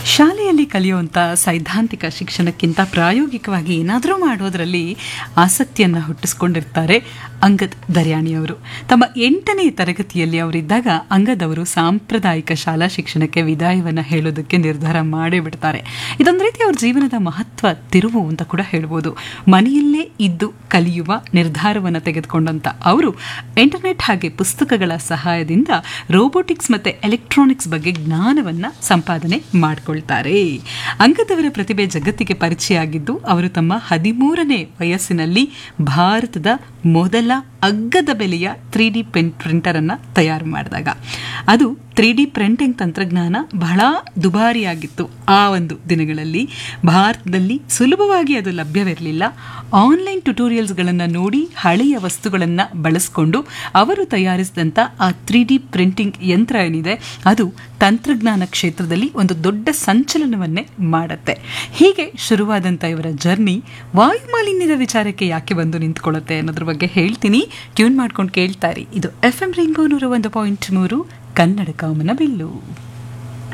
ಶಾಲೆಯಲ್ಲಿ ಕಲಿಯುವಂಥ ಸೈದ್ಧಾಂತಿಕ ಶಿಕ್ಷಣಕ್ಕಿಂತ ಪ್ರಾಯೋಗಿಕವಾಗಿ ಏನಾದರೂ ಮಾಡೋದರಲ್ಲಿ ಆಸಕ್ತಿಯನ್ನು ಹುಟ್ಟಿಸ್ಕೊಂಡಿರ್ತಾರೆ ಅಂಗದ್ ದರ್ಯಾಣಿಯವರು ತಮ್ಮ ಎಂಟನೇ ತರಗತಿಯಲ್ಲಿ ಅವರಿದ್ದಾಗ ಅಂಗದ್ ಅವರು ಸಾಂಪ್ರದಾಯಿಕ ಶಾಲಾ ಶಿಕ್ಷಣಕ್ಕೆ ವಿದಾಯವನ್ನು ಹೇಳೋದಕ್ಕೆ ನಿರ್ಧಾರ ಮಾಡೇ ಬಿಡ್ತಾರೆ ಇದೊಂದು ರೀತಿ ಅವ್ರ ಜೀವನದ ಮಹತ್ವ ತಿರುವು ಅಂತ ಕೂಡ ಹೇಳ್ಬೋದು ಮನೆಯಲ್ಲೇ ಇದ್ದು ಕಲಿಯುವ ನಿರ್ಧಾರವನ್ನು ತೆಗೆದುಕೊಂಡಂತ ಅವರು ಇಂಟರ್ನೆಟ್ ಹಾಗೆ ಪುಸ್ತಕಗಳ ಸಹಾಯದಿಂದ ರೋಬೋಟಿಕ್ಸ್ ಮತ್ತು ಎಲೆಕ್ಟ್ರಾನಿಕ್ಸ್ ಬಗ್ಗೆ ಜ್ಞಾನವನ್ನು ಸಂಪಾದನೆ ಮಾಡಿಕೊಳ್ತಾರೆ ಅಂಗದವರ ಪ್ರತಿಭೆ ಜಗತ್ತಿಗೆ ಪರಿಚಯ ಆಗಿದ್ದು ಅವರು ತಮ್ಮ ಹದಿಮೂರನೇ ವಯಸ್ಸಿನಲ್ಲಿ ಭಾರತದ ಮೊದಲ ಅಗ್ಗದ ಬೆಲೆಯ ತ್ರೀ ಡಿ ಪೆನ್ ಪ್ರಿಂಟರನ್ನು ತಯಾರು ಮಾಡಿದಾಗ ಅದು ತ್ರೀ ಡಿ ಪ್ರಿಂಟಿಂಗ್ ತಂತ್ರಜ್ಞಾನ ಬಹಳ ದುಬಾರಿಯಾಗಿತ್ತು ಆ ಒಂದು ದಿನಗಳಲ್ಲಿ ಭಾರತದಲ್ಲಿ ಸುಲಭವಾಗಿ ಅದು ಲಭ್ಯವಿರಲಿಲ್ಲ ಆನ್ಲೈನ್ ಟ್ಯುಟೋರಿಯಲ್ಸ್ಗಳನ್ನು ನೋಡಿ ಹಳೆಯ ವಸ್ತುಗಳನ್ನು ಬಳಸಿಕೊಂಡು ಅವರು ತಯಾರಿಸಿದಂಥ ಆ ತ್ರೀ ಡಿ ಪ್ರಿಂಟಿಂಗ್ ಯಂತ್ರ ಏನಿದೆ ಅದು ತಂತ್ರಜ್ಞಾನ ಕ್ಷೇತ್ರದಲ್ಲಿ ಒಂದು ದೊಡ್ಡ ಸಂಚಲನವನ್ನೇ ಮಾಡುತ್ತೆ ಹೀಗೆ ಶುರುವಾದಂಥ ಇವರ ಜರ್ನಿ ವಾಯುಮಾಲಿನ್ಯದ ವಿಚಾರಕ್ಕೆ ಯಾಕೆ ಬಂದು ನಿಂತ್ಕೊಳ್ಳುತ್ತೆ ಅನ್ನೋದ್ರ ಬಗ್ಗೆ ಹೇಳ್ತೀನಿ ಟ್ಯೂನ್ ಮಾಡ್ಕೊಂಡು ಕೇಳ್ತಾರೆ ಇದು ಎಫ್ ಎಂ ರಿಂಗೋ ನೂರ ಒಂದು ಪಾಯಿಂಟ್ ಮೂರು ಕನ್ನಡ ಕಾಮನ ಬಿಲ್ಲು